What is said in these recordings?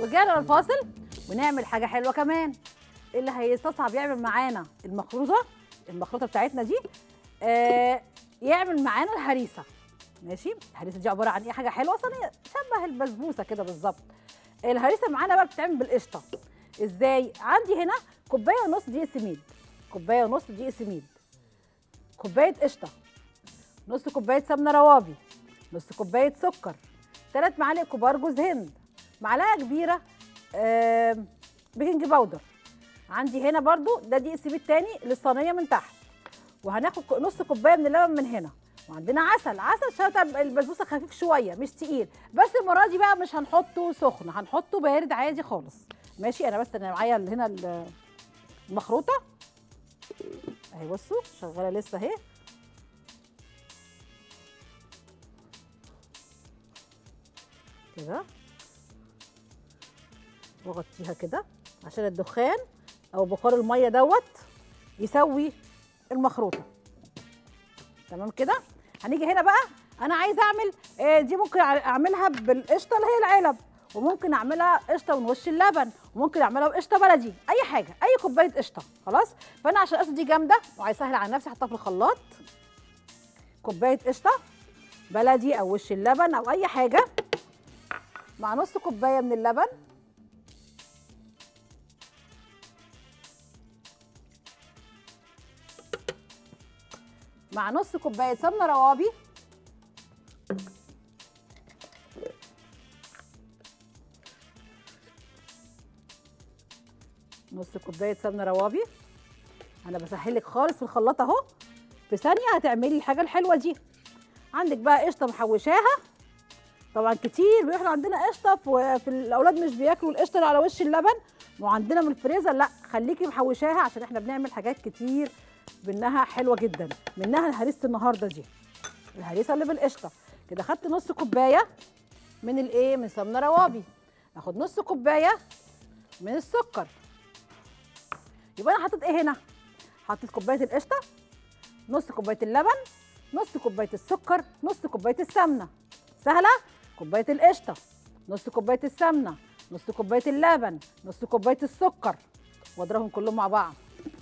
ورجعنا للفاصل ونعمل حاجه حلوه كمان اللي هيستصعب يعمل معانا المخروطه المخروطه بتاعتنا دي آه يعمل معانا الهريسه ماشي الهريسه دي عباره عن ايه حاجه حلوه صينيه شبه البسبوسه كده بالظبط الهريسه معانا بقى بتتعمل بالقشطه ازاي عندي هنا كوبايه ونص دقيق سميد كوبايه ونص دقيق سميد كوبايه قشطه نص كوبايه سمنه روابي نص كوبايه سكر ثلاث معالق كبار جوز هند معلقه كبيره آم، بيكنج باودر عندي هنا برضو ده دقيق سميد تاني للصينيه من تحت وهناخد كو- نص كوبايه من اللبن من هنا وعندنا عسل عسل عشان تبقى البسبوسه خفيف شويه مش تقيل بس المره دي بقى مش هنحطه سخن هنحطه بارد عادي خالص ماشي انا بس انا معايا ال- هنا ال- المخروطه اهي بصوا شغاله لسه اهي كده واغطيها كده عشان الدخان او بخار الميه دوت يسوي المخروطه تمام كده هنيجي هنا بقى انا عايزه اعمل آه، دي ممكن أع- اعملها بالقشطه اللي هي العلب وممكن اعملها قشطه من وش اللبن وممكن اعملها بقشطه بلدي اي حاجه اي كوبايه قشطه خلاص فانا عشان القشطه دي جامده وعايز اسهل على نفسي احطها في الخلاط كوبايه قشطه بلدي او وش اللبن او اي حاجه مع نص كوبايه من اللبن مع نص كوبايه سمنه روابي نص كوبايه سمنه روابي انا بسهلك خالص في الخلاط اهو في ثانيه هتعملي الحاجه الحلوه دي عندك بقى قشطه محوشاها طبعا كتير بيقول احنا عندنا قشطه في, في الاولاد مش بياكلوا القشطه اللي على وش اللبن وعندنا من الفريزر لا خليكي محوشاها عشان احنا بنعمل حاجات كتير منها حلوه جدا منها هريسه النهارده دي الهريسه اللي بالقشطه كده خدت نص كوبايه من الايه من سمنه روابي اخد نص كوبايه من السكر يبقى انا حطيت ايه هنا حطيت كوبايه القشطه نص كوبايه اللبن نص كوبايه السكر نص كوبايه السمنه سهله كوبايه القشطه نص كوبايه السمنه نص كوبايه اللبن نص كوبايه السكر واضربهم كلهم مع بعض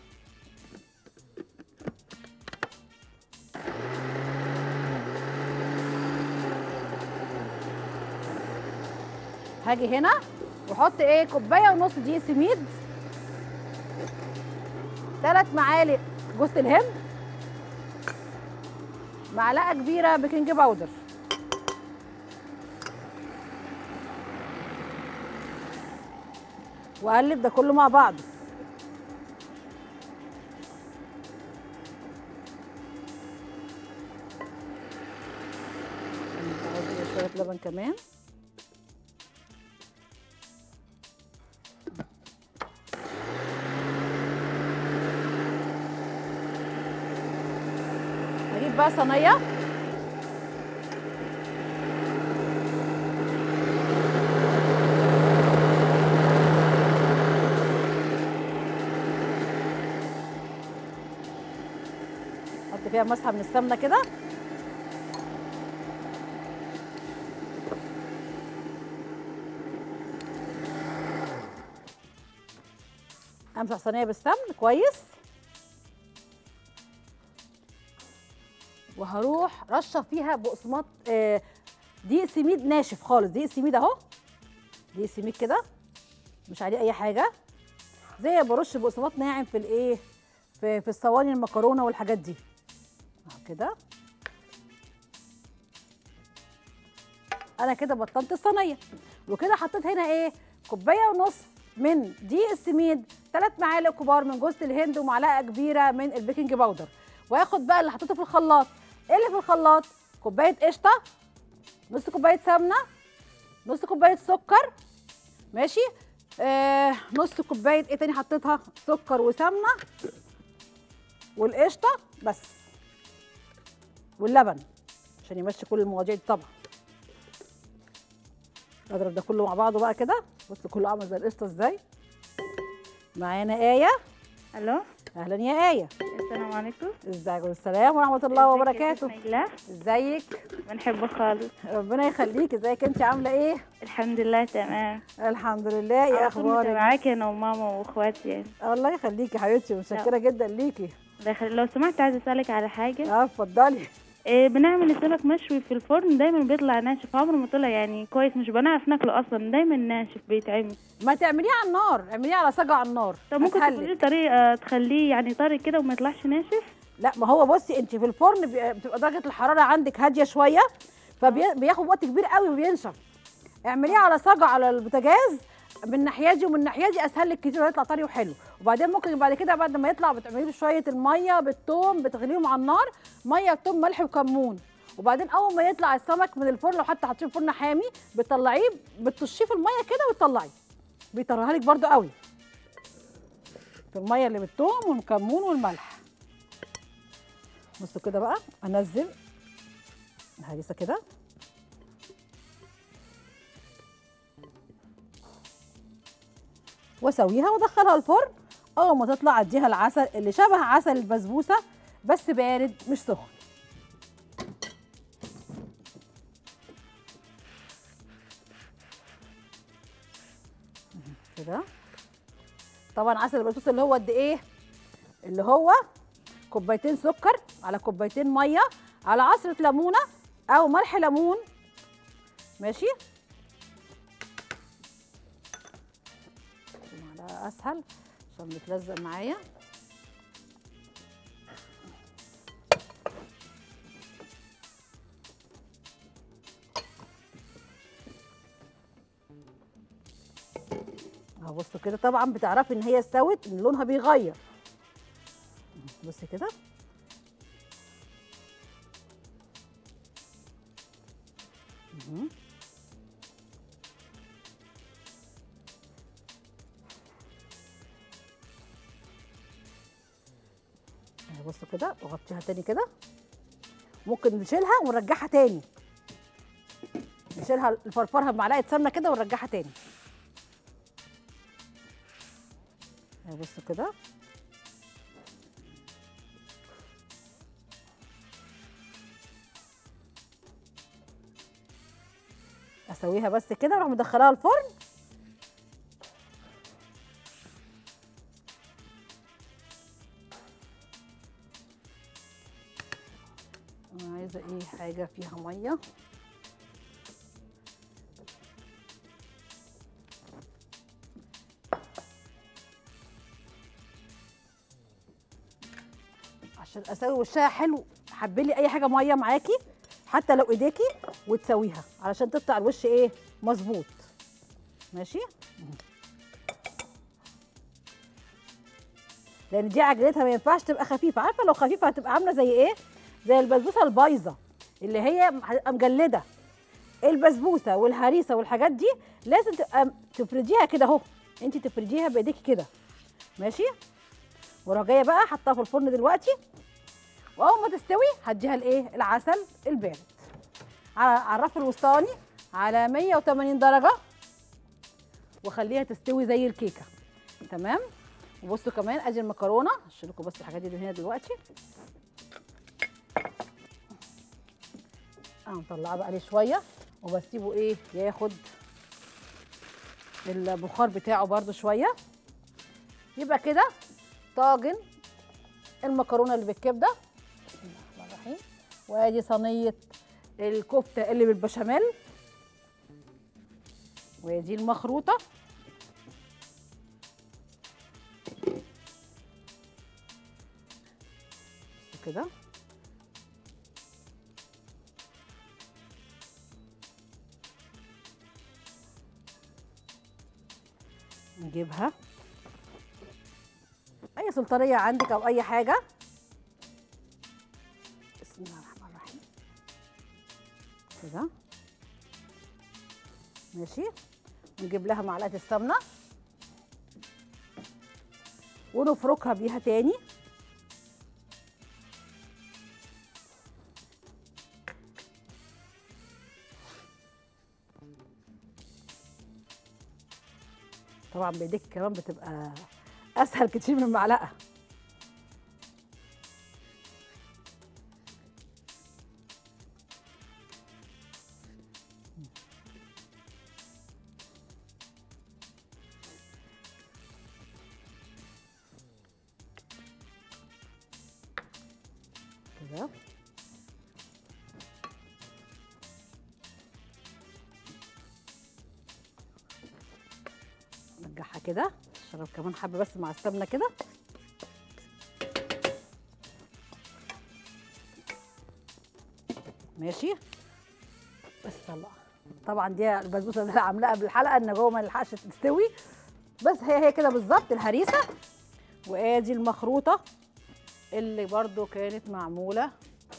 هاجي هنا واحط ايه كوبايه ونص دقيق سميد ثلاث معالق جوز الهند معلقه كبيره بيكنج باودر واقلب ده كله مع بعضه عاوزة شويه لبن كمان هجيب بقى صينيه احط فيها مسحه من السمنه كده امسح صينيه بالسمن كويس وهروح رشه فيها بقسماط آه، دقيق سميد ناشف خالص دقيق سميد اهو دقيق سميد كده مش عليه اي حاجه زي ما برش بقسماط ناعم في الايه في في الصواني المكرونه والحاجات دي اهو كده انا كده بطنت الصينيه وكده حطيت هنا ايه كوبايه ونص من دقيق السميد ثلاث معالق كبار من جوز الهند ومعلقه كبيره من البيكنج باودر واخد بقى اللي حطيته في الخلاط ايه اللي في الخلاط كوبايه قشطه نص كوبايه سمنه نص كوبايه سكر ماشي آه نص كوبايه ايه تاني حطيتها سكر وسمنه والقشطه بس واللبن عشان يمشي كل المواضيع دي طبعا اضرب ده كله مع بعضه بقى كده بص كله عامل زي القشطه ازاي معانا ايه الو اهلا يا ايه السلام عليكم ازيك والسلام ورحمه الله وبركاته الله ازيك بنحبك خالص ربنا يخليك ازيك انت عامله ايه الحمد لله تمام الحمد لله ايه على طول اخبارك معاكي انا وماما واخواتي يعني الله يخليكي يا حبيبتي متشكره جدا ليكي الله يخلي- لو سمحت عايزه اسالك على حاجه اه اتفضلي إيه بنعمل السمك مشوي في الفرن دايما بيطلع ناشف عمره ما طلع يعني كويس مش بنعرف ناكله اصلا دايما ناشف بيتعمل ما تعمليه على النار اعمليه على صاجه على النار طب ممكن أسهل تقولي لك. طريقه تخليه يعني طري كده وما يطلعش ناشف لا ما هو بصي انت في الفرن بي- بتبقى درجه الحراره عندك هاديه شويه فبياخد وقت كبير قوي وبينشف اعمليه على صاجه على البوتاجاز من ناحيه دي ومن ناحيه دي اسهل لك كتير ويطلع طري وحلو وبعدين ممكن بعد كده بعد ما يطلع بتعمليه بشويه الميه بالثوم بتغليهم على النار ميه بثوم ملح وكمون وبعدين اول ما يطلع السمك من الفرن لو حتى حاطين فرن حامي بتطلعيه بتطشيه في الميه كده وتطلعيه بيطريها لك برده قوي في الميه اللي بالثوم والكمون والملح بصوا كده بقى انزل الهريسه كده واسويها وادخلها الفرن اول ما تطلع اديها العسل اللي شبه عسل البسبوسه بس بارد مش سخن كده طبعا عسل البسبوسه اللي هو قد ايه اللي هو كوبايتين سكر على كوبايتين ميه على عصره ليمونه او ملح ليمون ماشي معلقه اسهل عشان بتلزق معايا اهو بصوا كده طبعا بتعرفي ان هي استوت ان لونها بيغير بصي كده مهم. اهي بصوا كده وغطيها تاني كده ممكن نشيلها ونرجعها تاني نشيلها نفرفرها بمعلقه سمنه كده ونرجعها تاني اهي بصوا كده اسويها بس كده واروح مدخلاها الفرن انا عايزه ايه حاجه فيها ميه عشان اسوي وشها حلو حبلي اي حاجه ميه معاكي حتى لو ايديكي وتسويها علشان تطلع الوش ايه مظبوط ماشي لان دي عجلتها ما ينفعش تبقى خفيفه عارفه لو خفيفه هتبقى عامله زي ايه زي البسبوسه البايظه اللي هي هتبقى مجلده البسبوسه والهريسه والحاجات دي لازم تبقى تفرديها كده اهو انت تفرديها بايديكي كده ماشي واروح جايه بقى حطها في الفرن دلوقتي واول ما تستوي هديها الايه العسل البارد على على الرف الوسطاني على 180 درجه واخليها تستوي زي الكيكه تمام وبصوا كمان ادي المكرونه هشيل لكم بس الحاجات دي هنا دلوقتي اه مطلعه بقى لي شويه وبسيبه ايه ياخد البخار بتاعه برده شويه يبقى كده طاجن المكرونه اللي بالكبده بسم الله الرحمن الرحيم وادي صينيه الكفته اللي بالبشاميل وادي المخروطه بصوا كده نجيبها اي سلطانيه عندك او اي حاجه بسم الله الرحمن الرحيم كده ماشي نجيب لها معلقه السمنه ونفركها بيها تاني طبعا بايديك كمان بتبقى اسهل كتير من المعلقه كده نرجعها كده اشرب كمان حبه بس مع السمنه كده ماشي بس طلع طبعا دي البسبوسه اللي أنا عاملاها قبل الحلقه ان جوه ما نلحقش تستوي بس هي هي كده بالظبط الهريسه وادي المخروطه اللي برضو كانت معموله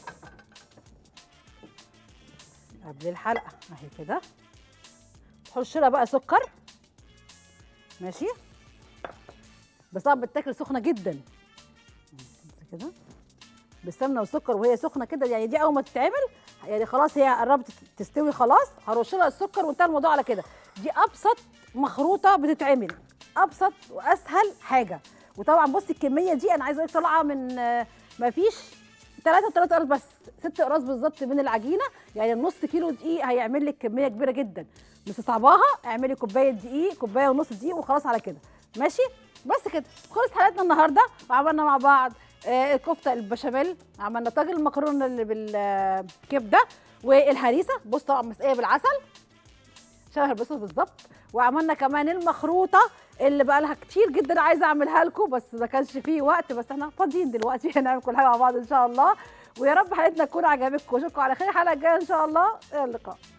قبل الحلقه اهي كده تحش لها بقى سكر ماشي بس طبعا بتاكل سخنه جدا كده بالسمنه والسكر وهي سخنه كده يعني دي اول ما تتعمل يعني خلاص هي قربت تستوي خلاص هرش لها السكر وانتهى الموضوع على كده دي ابسط مخروطه بتتعمل ابسط واسهل حاجه وطبعا بصي الكميه دي انا عايزه اقول لك طالعه من ما فيش ثلاثة ثلاثة قراص بس ست قراص بالظبط من العجينه يعني النص كيلو دقيق هيعمل لك كميه كبيره جدا مستصعباها اعملي كوبايه دقيق كوبايه ونص دقيق وخلاص على كده ماشي بس كده خلص حلقتنا النهارده وعملنا مع بعض آه، الكفته البشاميل عملنا طاجن المكرونه اللي بالكبده والهريسه بص طبعا مسقيه بالعسل شبه البصل بالظبط وعملنا كمان المخروطه اللي بقى لها كتير جدا عايزه اعملها لكم بس ما كانش فيه وقت بس احنا فاضيين دلوقتي هنعمل كل حاجه مع بعض ان شاء الله ويا رب حلقتنا تكون عجبتكم اشوفكم على خير الحلقه الجايه ان شاء الله الى اللقاء